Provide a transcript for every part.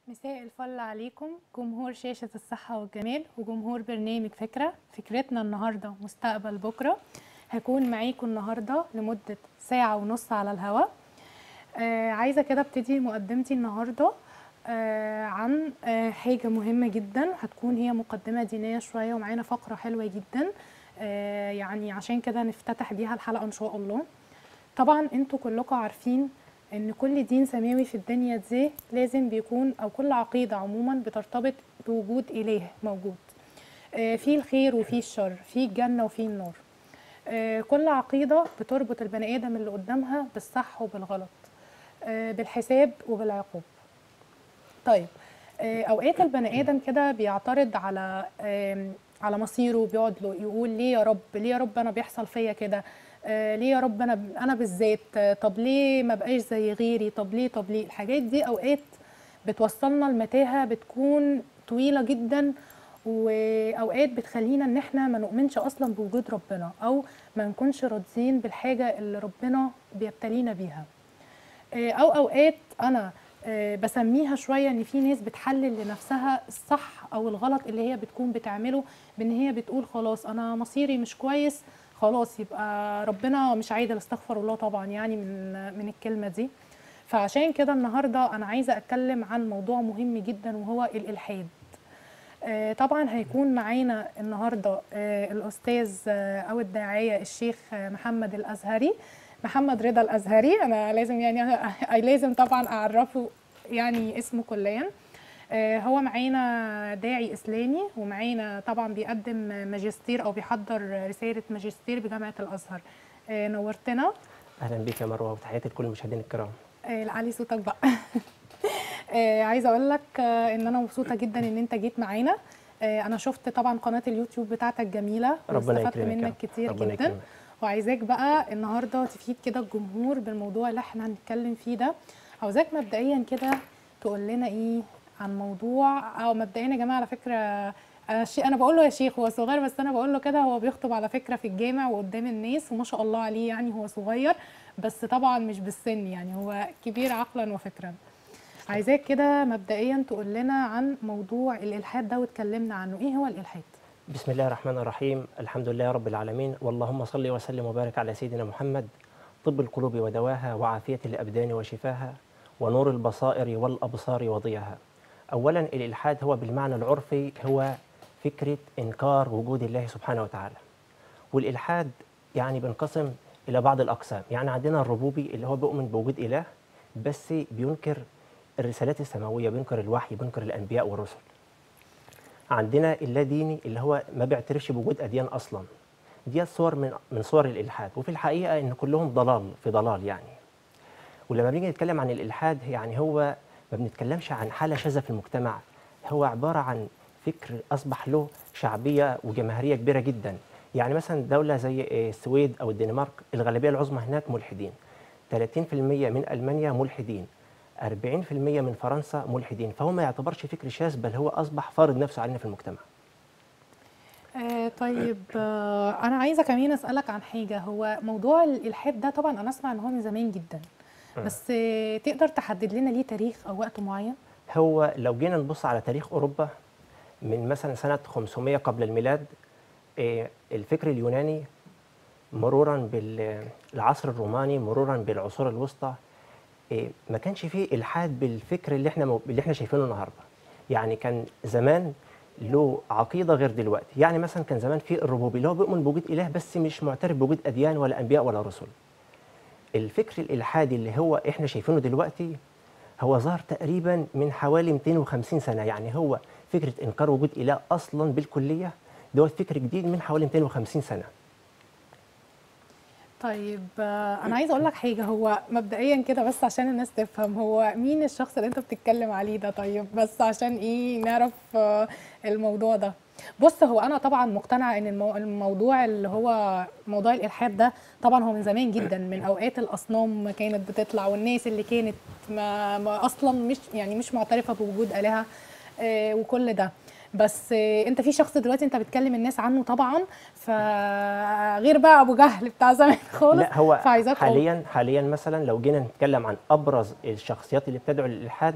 مساء الفل عليكم جمهور شاشة الصحة والجمال وجمهور برنامج فكرة فكرتنا النهاردة مستقبل بكرة هكون معاكم النهاردة لمدة ساعة ونص على الهواء آه عايزة كده ابتدي مقدمتي النهاردة آه عن آه حاجة مهمة جدا هتكون هي مقدمة دينية شوية ومعانا فقرة حلوة جدا آه يعني عشان كده نفتتح بيها الحلقة إن شاء الله طبعا انتوا كلكم عارفين ان كل دين سماوي في الدنيا دي لازم بيكون او كل عقيده عموما بترتبط بوجود اله موجود آه، في الخير وفي الشر في الجنه وفي النار آه، كل عقيده بتربط البني ادم اللي قدامها بالصح وبالغلط آه، بالحساب وبالعقوب طيب آه، اوقات البني ادم كده بيعترض على آم، على مصيره بيقعد له يقول ليه يا رب ليه يا رب انا بيحصل فيا كده آه، ليه يا رب انا انا بالذات آه، طب ليه ما بقاش زي غيري طب ليه طب ليه الحاجات دي اوقات بتوصلنا لمتاهه بتكون طويله جدا واوقات بتخلينا ان احنا ما نؤمنش اصلا بوجود ربنا او ما نكونش راضيين بالحاجه اللي ربنا بيبتلينا بيها آه، او اوقات انا آه، بسميها شويه ان في ناس بتحلل لنفسها الصح او الغلط اللي هي بتكون بتعمله بان هي بتقول خلاص انا مصيري مش كويس خلاص يبقى ربنا مش عادل استغفر الله طبعا يعني من من الكلمه دي فعشان كده النهارده انا عايزه اتكلم عن موضوع مهم جدا وهو الالحاد آه، طبعا هيكون معانا النهارده آه، الاستاذ آه، او الداعيه الشيخ آه، محمد الازهري محمد رضا الازهري انا لازم يعني لازم طبعا اعرفه يعني اسمه كليا آه، هو معانا داعي اسلامي ومعانا طبعا بيقدم ماجستير او بيحضر رساله ماجستير بجامعه الازهر آه، نورتنا اهلا بك يا مروه وتحياتي لكل المشاهدين الكرام آه، علي صوتك بقى آه، عايزه اقول لك آه، ان انا مبسوطه جدا ان انت جيت معانا آه، انا شفت طبعا قناه اليوتيوب بتاعتك جميله ربنا واستفدت يكرمك يا منك رب. كتير ربنا جدا يكرمك. وعايزاك بقى النهارده تفيد كده الجمهور بالموضوع اللي احنا هنتكلم فيه ده عاوزاك مبدئيا كده تقول لنا ايه عن موضوع او مبدئيا يا جماعه على فكره انا شي انا بقول له يا شيخ هو صغير بس انا بقول له كده هو بيخطب على فكره في الجامع وقدام الناس وما شاء الله عليه يعني هو صغير بس طبعا مش بالسن يعني هو كبير عقلا وفكرا عايزاك كده مبدئيا تقول لنا عن موضوع الالحاد ده وتكلمنا عنه ايه هو الالحاد بسم الله الرحمن الرحيم الحمد لله رب العالمين واللهم صل وسلم وبارك على سيدنا محمد طب القلوب ودواها وعافية الأبدان وشفاها ونور البصائر والأبصار وضياها أولا الإلحاد هو بالمعنى العرفي هو فكرة إنكار وجود الله سبحانه وتعالى والإلحاد يعني بينقسم إلى بعض الأقسام يعني عندنا الربوبي اللي هو بيؤمن بوجود إله بس بينكر الرسالات السماوية بينكر الوحي بينكر الأنبياء والرسل عندنا اللاديني اللي هو ما بيعترفش بوجود اديان اصلا دي صور من من صور الالحاد وفي الحقيقه ان كلهم ضلال في ضلال يعني ولما بنيجي نتكلم عن الالحاد يعني هو ما بنتكلمش عن حاله شاذه في المجتمع هو عباره عن فكر اصبح له شعبيه وجماهيريه كبيره جدا يعني مثلا دوله زي آه، السويد او الدنمارك الغالبيه العظمى هناك ملحدين 30% من المانيا ملحدين 40% من فرنسا ملحدين فهو ما يعتبرش فكر شاذ بل هو اصبح فارض نفسه علينا في المجتمع آه طيب آه انا عايزه كمان اسالك عن حاجه هو موضوع الالحاد ده طبعا انا اسمع ان هو من زمان جدا بس آه تقدر تحدد لنا ليه تاريخ او وقت معين هو لو جينا نبص على تاريخ اوروبا من مثلا سنه 500 قبل الميلاد آه، الفكر اليوناني مرورا بالعصر الروماني مرورا بالعصور الوسطى آه، ما كانش فيه الحاد بالفكر اللي احنا مو- اللي احنا شايفينه النهارده يعني كان زمان له عقيده غير دلوقتي يعني مثلا كان زمان في الربوبي اللي هو بيؤمن بوجود اله بس مش معترف بوجود اديان ولا انبياء ولا رسل الفكر الالحادي اللي هو احنا شايفينه دلوقتي هو ظهر تقريبا من حوالي 250 سنه يعني هو فكره انكار وجود اله اصلا بالكليه دوت فكر جديد من حوالي 250 سنه طيب آه انا عايزه اقول لك حاجه هو مبدئيا كده بس عشان الناس تفهم هو مين الشخص اللي انت بتتكلم عليه ده طيب بس عشان ايه نعرف آه الموضوع ده بص هو انا طبعا مقتنعه ان المو... الموضوع اللي هو موضوع الالحاد ده طبعا هو من زمان جدا من اوقات الاصنام ما كانت بتطلع والناس اللي كانت ما, ما اصلا مش يعني مش معترفه بوجود الهه آه وكل ده بس آه، انت في شخص دلوقتي انت بتكلم الناس عنه طبعا فغير بقى ابو جهل بتاع زمان خالص لا هو فعايزاك تقول- حاليا حاليا مثلا لو جينا نتكلم عن ابرز الشخصيات اللي بتدعو للالحاد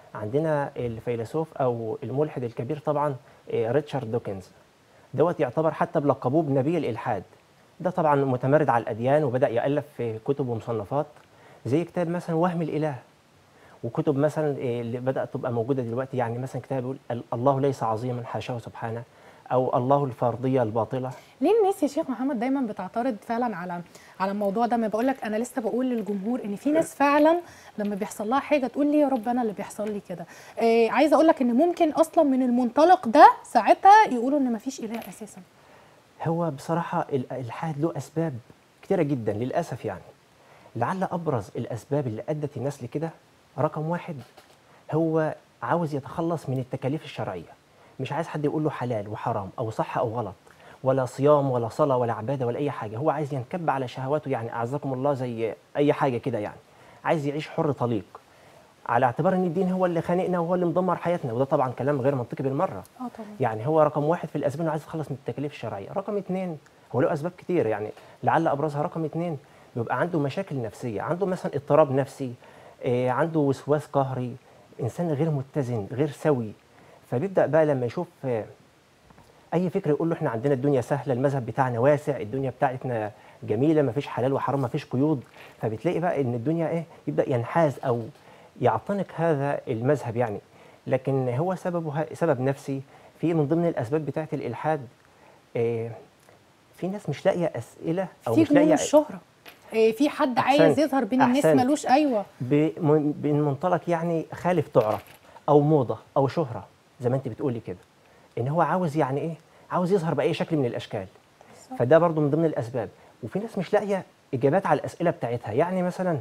عندنا الفيلسوف او الملحد الكبير طبعا آه، ريتشارد دوكنز دوت يعتبر حتى بلقبوه بنبي الالحاد ده طبعا متمرد على الاديان وبدا يالف في كتب ومصنفات زي كتاب مثلا وهم الاله وكتب مثلا آه، اللي بدات تبقى موجوده دلوقتي يعني مثلا كتاب يقول ال- الله ليس عظيما حاشاه سبحانه او الله الفرديه الباطله ليه الناس يا شيخ محمد دايما بتعترض فعلا على على الموضوع ده ما بقول لك انا لسه بقول للجمهور ان في ناس فعلا لما بيحصل لها حاجه تقول لي يا رب انا اللي بيحصل لي كده آه عايزه اقول لك ان ممكن اصلا من المنطلق ده ساعتها يقولوا ان ما فيش اله اساسا هو بصراحة ال- الإلحاد له أسباب كتيرة جدا للأسف يعني لعل أبرز الأسباب اللي أدت الناس لكده رقم واحد هو عاوز يتخلص من التكاليف الشرعية مش عايز حد يقول له حلال وحرام أو صح أو غلط ولا صيام ولا صلاة ولا عبادة ولا أي حاجة هو عايز ينكب على شهواته يعني أعزكم الله زي أي حاجة كده يعني عايز يعيش حر طليق على اعتبار ان الدين هو اللي خانقنا وهو اللي مدمر حياتنا وده طبعا كلام غير منطقي بالمره اه طبعا يعني هو رقم واحد في الاسباب انه عايز يتخلص من التكاليف الشرعيه، رقم اثنين هو له اسباب كتير يعني لعل ابرزها رقم اثنين بيبقى عنده مشاكل نفسيه، عنده مثلا اضطراب نفسي، آه، عنده وسواس قهري، انسان غير متزن، غير سوي، فبيبدا بقى لما يشوف آه، اي فكره يقول له احنا عندنا الدنيا سهله، المذهب بتاعنا واسع، الدنيا بتاعتنا جميله، ما فيش حلال وحرام، ما فيش قيود، فبتلاقي بقى ان الدنيا ايه يبدا ينحاز او يعتنق هذا المذهب يعني لكن هو سببه سبب نفسي في من ضمن الاسباب بتاعه الالحاد آه، في ناس مش لاقيه اسئله او في مش جنون لاقيه الشهره آه في حد عايز أحسنت. يظهر بين الناس أحسنت. ملوش ايوه بمن- من منطلق يعني خالف تعرف او موضه او شهره زي ما انت بتقولي كده ان هو عاوز يعني ايه عاوز يظهر باي شكل من الاشكال صح. فده برضو من ضمن الاسباب وفي ناس مش لاقيه اجابات على الاسئله بتاعتها يعني مثلا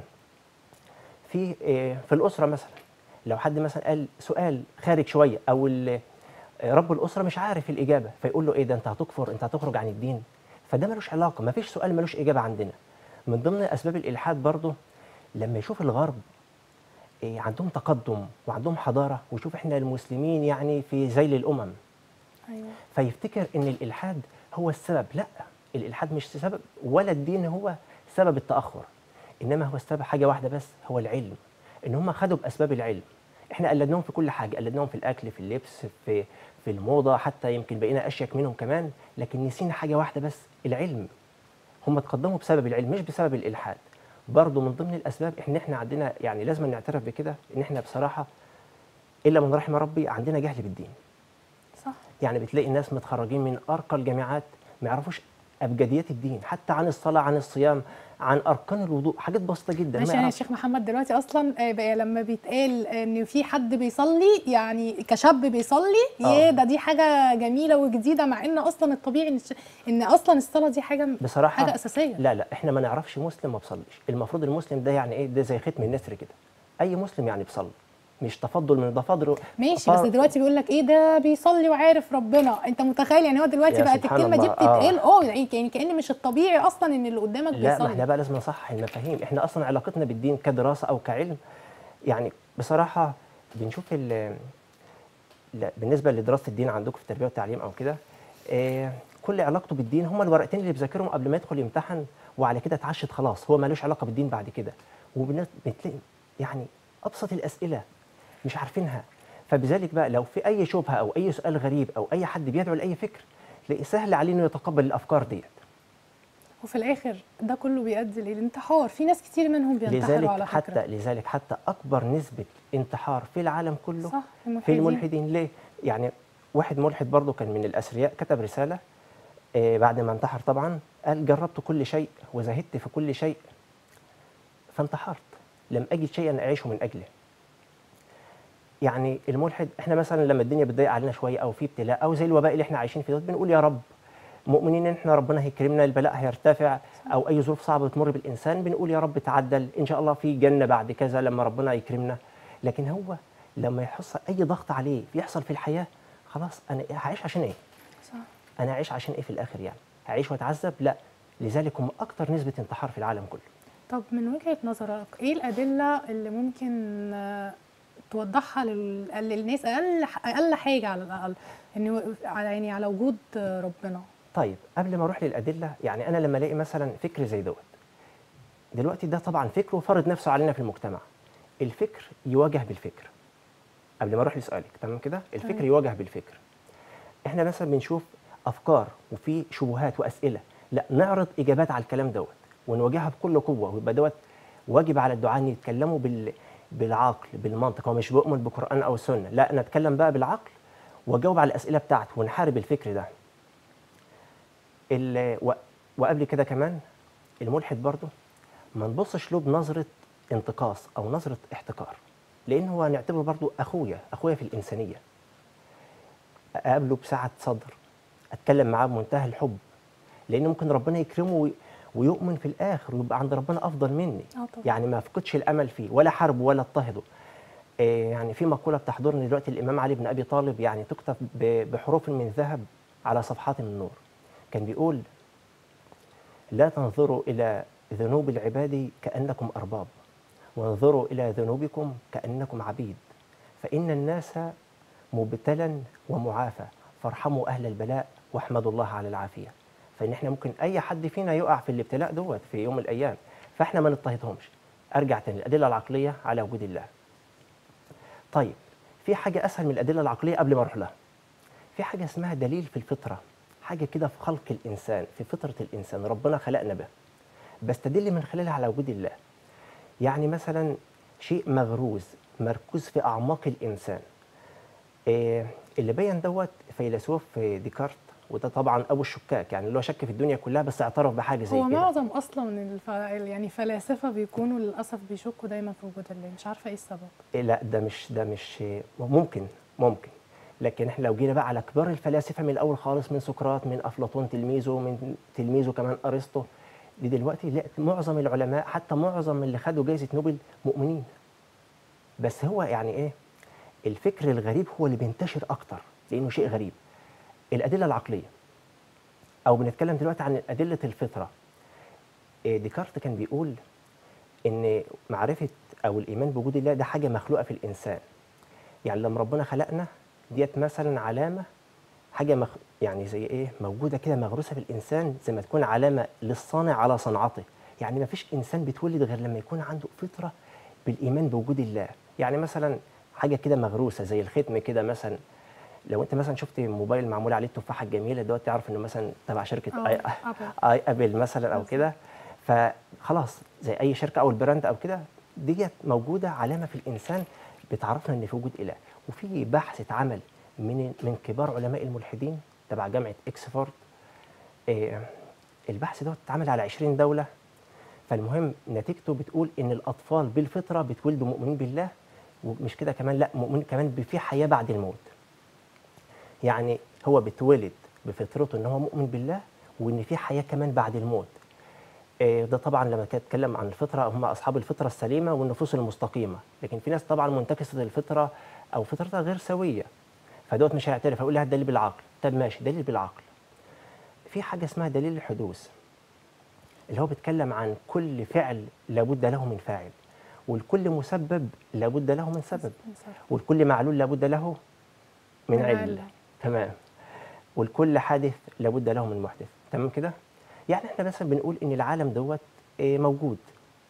في آه، في الاسره مثلا لو حد مثلا قال سؤال خارج شويه او ال- آه، رب الاسره مش عارف الاجابه فيقول له ايه ده انت هتكفر انت هتخرج عن الدين فده ملوش علاقه ما فيش سؤال ملوش اجابه عندنا من ضمن اسباب الالحاد برضو لما يشوف الغرب إيه، عندهم تقدم وعندهم حضاره ويشوف احنا المسلمين يعني في ذيل الامم ايوه فيفتكر ان الالحاد هو السبب لا الالحاد مش سبب ولا الدين هو سبب التاخر انما هو السبب حاجه واحده بس هو العلم ان هم خدوا باسباب العلم احنا قلدناهم في كل حاجه قلدناهم في الاكل في اللبس في في الموضه حتى يمكن بقينا اشيك منهم كمان لكن نسينا حاجه واحده بس العلم هم تقدموا بسبب العلم مش بسبب الالحاد برضه من ضمن الاسباب ان احنا عندنا يعني لازم نعترف بكده ان احنا بصراحه الا من رحم ربي عندنا جهل بالدين صح يعني بتلاقي ناس متخرجين من ارقى الجامعات ما يعرفوش ابجديات الدين حتى عن الصلاه عن الصيام عن اركان الوضوء حاجات بسيطه جدا ماشي ما يعني يا يعرفش. شيخ محمد دلوقتي اصلا آه، بقى لما بيتقال ان في حد بيصلي يعني كشاب بيصلي آه. يا ده دي حاجه جميله وجديده مع ان اصلا الطبيعي ان الش- ان اصلا الصلاه دي حاجه بصراحه حاجه اساسيه لا لا احنا ما نعرفش مسلم ما بيصليش المفروض المسلم ده يعني ايه ده زي ختم النسر كده اي مسلم يعني بيصلي مش تفضل من تفاضل ماشي بس دلوقتي بيقول لك ايه ده بيصلي وعارف ربنا انت متخيل يعني هو دلوقتي يا بقت سبحان الكلمه دي الله، بتتقال اه يعني كأن- كأن مش الطبيعي اصلا ان اللي قدامك لا ما احنا بيصلي بقى لازم نصحح المفاهيم احنا اصلا علاقتنا بالدين كدراسه او كعلم يعني بصراحه بنشوف ال لا، بالنسبه لدراسه الدين عندكم في التربيه والتعليم او كده آه، كل علاقته بالدين هم الورقتين اللي بيذاكرهم قبل ما يدخل يمتحن وعلى كده اتعشت خلاص هو مالوش علاقه بالدين بعد كده وبتلاقي يعني ابسط الاسئله مش عارفينها فبذلك بقى لو في اي شبهه او اي سؤال غريب او اي حد بيدعو لاي فكر تلاقي سهل عليه انه يتقبل الافكار ديت وفي الاخر ده كله بيؤدي للانتحار في ناس كتير منهم بينتحروا لذلك على فكره حتى لذلك حتى اكبر نسبه انتحار في العالم كله صح في الملحدين. الملحدين ليه؟ يعني واحد ملحد برضه كان من الاثرياء كتب رساله آه، بعد ما انتحر طبعا قال جربت كل شيء وزهدت في كل شيء فانتحرت لم اجد شيئا اعيشه من اجله يعني الملحد احنا مثلا لما الدنيا بتضيق علينا شويه او في ابتلاء او زي الوباء اللي احنا عايشين فيه ده بنقول يا رب مؤمنين ان احنا ربنا هيكرمنا البلاء هيرتفع او اي ظروف صعبه بتمر بالانسان بنقول يا رب تعدل ان شاء الله في جنه بعد كذا لما ربنا يكرمنا لكن هو لما يحصل اي ضغط عليه يحصل في الحياه خلاص انا هعيش عشان ايه؟ صح انا هعيش عشان ايه في الاخر يعني؟ هعيش واتعذب؟ لا لذلك هم اكتر نسبه انتحار في العالم كله طب من وجهة نظرك ايه الأدلة اللي ممكن آه، توضحها لل- للناس أقل أقل حاجة على الأقل إن على يعني على وجود آه، ربنا طيب قبل ما اروح للادله يعني انا لما الاقي مثلا فكر زي دوت دلوقتي ده طبعا فكره فرض نفسه علينا في المجتمع الفكر يواجه بالفكر قبل ما اروح لسؤالك تمام كده الفكر تمام. يواجه بالفكر احنا مثلا بنشوف افكار وفي شبهات واسئله لا نعرض اجابات على الكلام دوت ونواجهها بكل قوه ويبقى دوت واجب على الدعاء ان يتكلموا بال بالعقل بالمنطق هو مش بيؤمن بالقران او السنه لا نتكلم بقى بالعقل واجاوب على الاسئله بتاعته ونحارب الفكر ده ال- و- وقبل كده كمان الملحد برضه ما نبصش له بنظره انتقاص او نظره احتكار لان هو نعتبره برضه اخويا اخويا في الانسانيه اقابله بسعه صدر اتكلم معاه بمنتهى الحب لان ممكن ربنا يكرمه وي- ويؤمن في الاخر ويبقى عند ربنا افضل مني اه طبعا يعني ما افقدش الامل فيه ولا حرب ولا اضطهده إيه يعني في مقوله بتحضرني دلوقتي الامام علي بن ابي طالب يعني تكتب ب- بحروف من ذهب على صفحات من نور كان بيقول لا تنظروا الى ذنوب العباد كانكم ارباب وانظروا الى ذنوبكم كانكم عبيد فان الناس مبتلا ومعافى فارحموا اهل البلاء واحمدوا الله على العافيه فان احنا ممكن اي حد فينا يقع في الابتلاء دوت في يوم من الايام فاحنا ما نضطهدهمش ارجع تاني الادله العقليه على وجود الله طيب في حاجه اسهل من الادله العقليه قبل ما اروح لها في حاجه اسمها دليل في الفطره حاجه كده في خلق الانسان في فطره الانسان ربنا خلقنا به بستدل من خلالها على وجود الله يعني مثلا شيء مغروز مركوز في اعماق الانسان إيه اللي بين دوت فيلسوف ديكارت وده طبعا ابو الشكاك يعني اللي هو شك في الدنيا كلها بس اعترف بحاجه زي هو كده معظم اصلا الف... يعني فلاسفه بيكونوا للاسف بيشكوا دايما في وجود الله مش عارفه ايه السبب إيه لا ده مش ده مش ممكن ممكن لكن احنا لو جينا بقى على كبار الفلاسفه من الاول خالص من سقراط من افلاطون تلميذه من تلميذه كمان ارسطو دي دلوقتي لا معظم العلماء حتى معظم اللي خدوا جائزه نوبل مؤمنين بس هو يعني ايه الفكر الغريب هو اللي بينتشر اكتر لانه شيء غريب الادله العقليه او بنتكلم دلوقتي عن ادله الفطره إيه ديكارت كان بيقول ان معرفه او الايمان بوجود الله ده حاجه مخلوقه في الانسان يعني لما ربنا خلقنا ديت مثلا علامه حاجه مخ... يعني زي ايه موجوده كده مغروسه في الانسان زي ما تكون علامه للصانع على صنعته يعني ما فيش انسان بيتولد غير لما يكون عنده فطره بالايمان بوجود الله يعني مثلا حاجه كده مغروسه زي الختم كده مثلا لو انت مثلا شفت موبايل معمول عليه التفاحه الجميله دوت تعرف انه مثلا تبع شركه اه اي, أبل. اي ابل مثلا او بالظبط. كده فخلاص زي اي شركه او البراند او كده ديت موجوده علامه في الانسان بتعرفنا ان في وجود اله وفي بحث اتعمل من من كبار علماء الملحدين تبع جامعه اكسفورد آه، البحث دوت اتعمل على 20 دوله فالمهم نتيجته بتقول ان الاطفال بالفطره بيتولدوا مؤمنين بالله ومش كده كمان لا مؤمن كمان ب- في حياه بعد الموت يعني هو بيتولد بفطرته ان هو مؤمن بالله وان في حياه كمان بعد الموت آه، ده طبعا لما كان اتكلم عن الفطره هم اصحاب الفطره السليمه والنفوس المستقيمه لكن في ناس طبعا منتكسه الفطره او فطرتها غير سويه فدوت مش هيعترف هيقول لها دليل بالعقل طب ماشي دليل بالعقل في حاجه اسمها دليل الحدوث اللي هو بيتكلم عن كل فعل لابد له من فاعل والكل مسبب لابد له من سبب والكل معلول لابد له من من علة علة. تمام والكل حادث لابد له من محدث تمام كده يعني احنا مثلا بنقول ان العالم دوت آه، موجود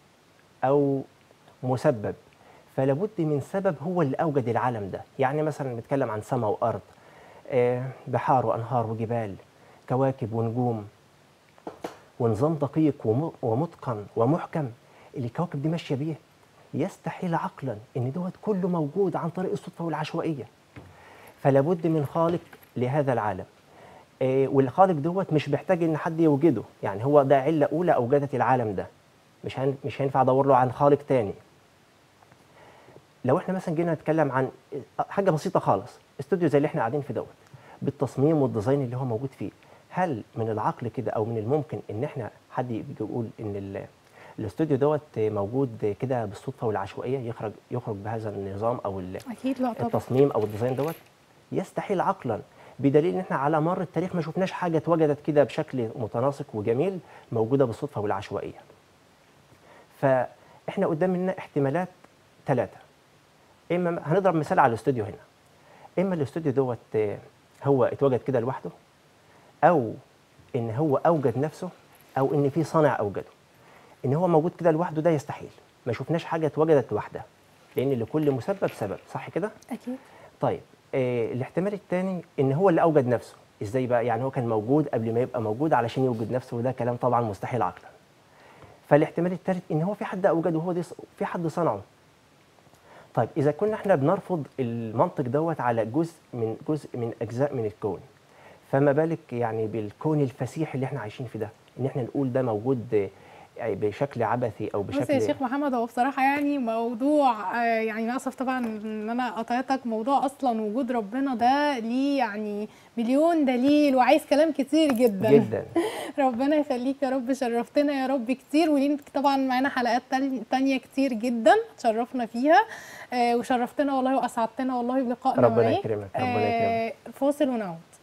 او مسبب فلابد من سبب هو اللي اوجد العالم ده يعني مثلا بنتكلم عن سماء وارض آه، بحار وانهار وجبال كواكب ونجوم ونظام دقيق وم- ومتقن ومحكم اللي الكواكب دي ماشيه بيه يستحيل عقلا ان دوت كله موجود عن طريق الصدفه والعشوائيه فلا بد من خالق لهذا العالم آه، والخالق دوت مش محتاج ان حد يوجده يعني هو ده عله اولى اوجدت العالم ده مش هن مش هينفع ادور له عن خالق تاني لو احنا مثلا جينا نتكلم عن حاجه بسيطه خالص استوديو زي اللي احنا قاعدين فيه دوت بالتصميم والديزاين اللي هو موجود فيه هل من العقل كده او من الممكن ان احنا حد يجي يقول ان ال- الاستوديو دوت موجود كده بالصدفه والعشوائيه يخرج يخرج بهذا النظام او ال- اكيد لا طبعا التصميم او الديزاين دوت يستحيل عقلا بدليل ان احنا على مر التاريخ ما شفناش حاجه اتوجدت كده بشكل متناسق وجميل موجوده بالصدفه والعشوائيه. فاحنا قدام لنا احتمالات ثلاثه. اما هنضرب مثال على الاستوديو هنا. اما الاستوديو دوت آه، هو اتوجد كده لوحده او ان هو اوجد نفسه او ان في صانع اوجده. ان هو موجود كده لوحده ده يستحيل. ما شفناش حاجه اتوجدت لوحدها. لان لكل مسبب سبب صح كده اكيد طيب آه الاحتمال الثاني ان هو اللي اوجد نفسه ازاي بقى يعني هو كان موجود قبل ما يبقى موجود علشان يوجد نفسه وده كلام طبعا مستحيل عقلا فالاحتمال الثالث ان هو في حد اوجده وهو دي في حد صنعه طيب اذا كنا احنا بنرفض المنطق دوت على جزء من جزء من اجزاء من الكون فما بالك يعني بالكون الفسيح اللي احنا عايشين فيه ده ان احنا نقول ده موجود آه، بشكل عبثي او بص يا بشكل شيخ محمد هو بصراحة يعني موضوع آه، يعني أنا آسف طبعا إن أنا قطعتك موضوع أصلا وجود ربنا ده ليه يعني مليون دليل وعايز كلام كتير جدا جدا ربنا يخليك يا رب شرفتنا يا رب كتير وليك طبعا معانا حلقات تل- تانية كتير جدا تشرفنا فيها آه، وشرفتنا والله وأسعدتنا والله بلقائنا ربنا معاك يكرمك، ربنا يكرمك. آه، فاصل ونعود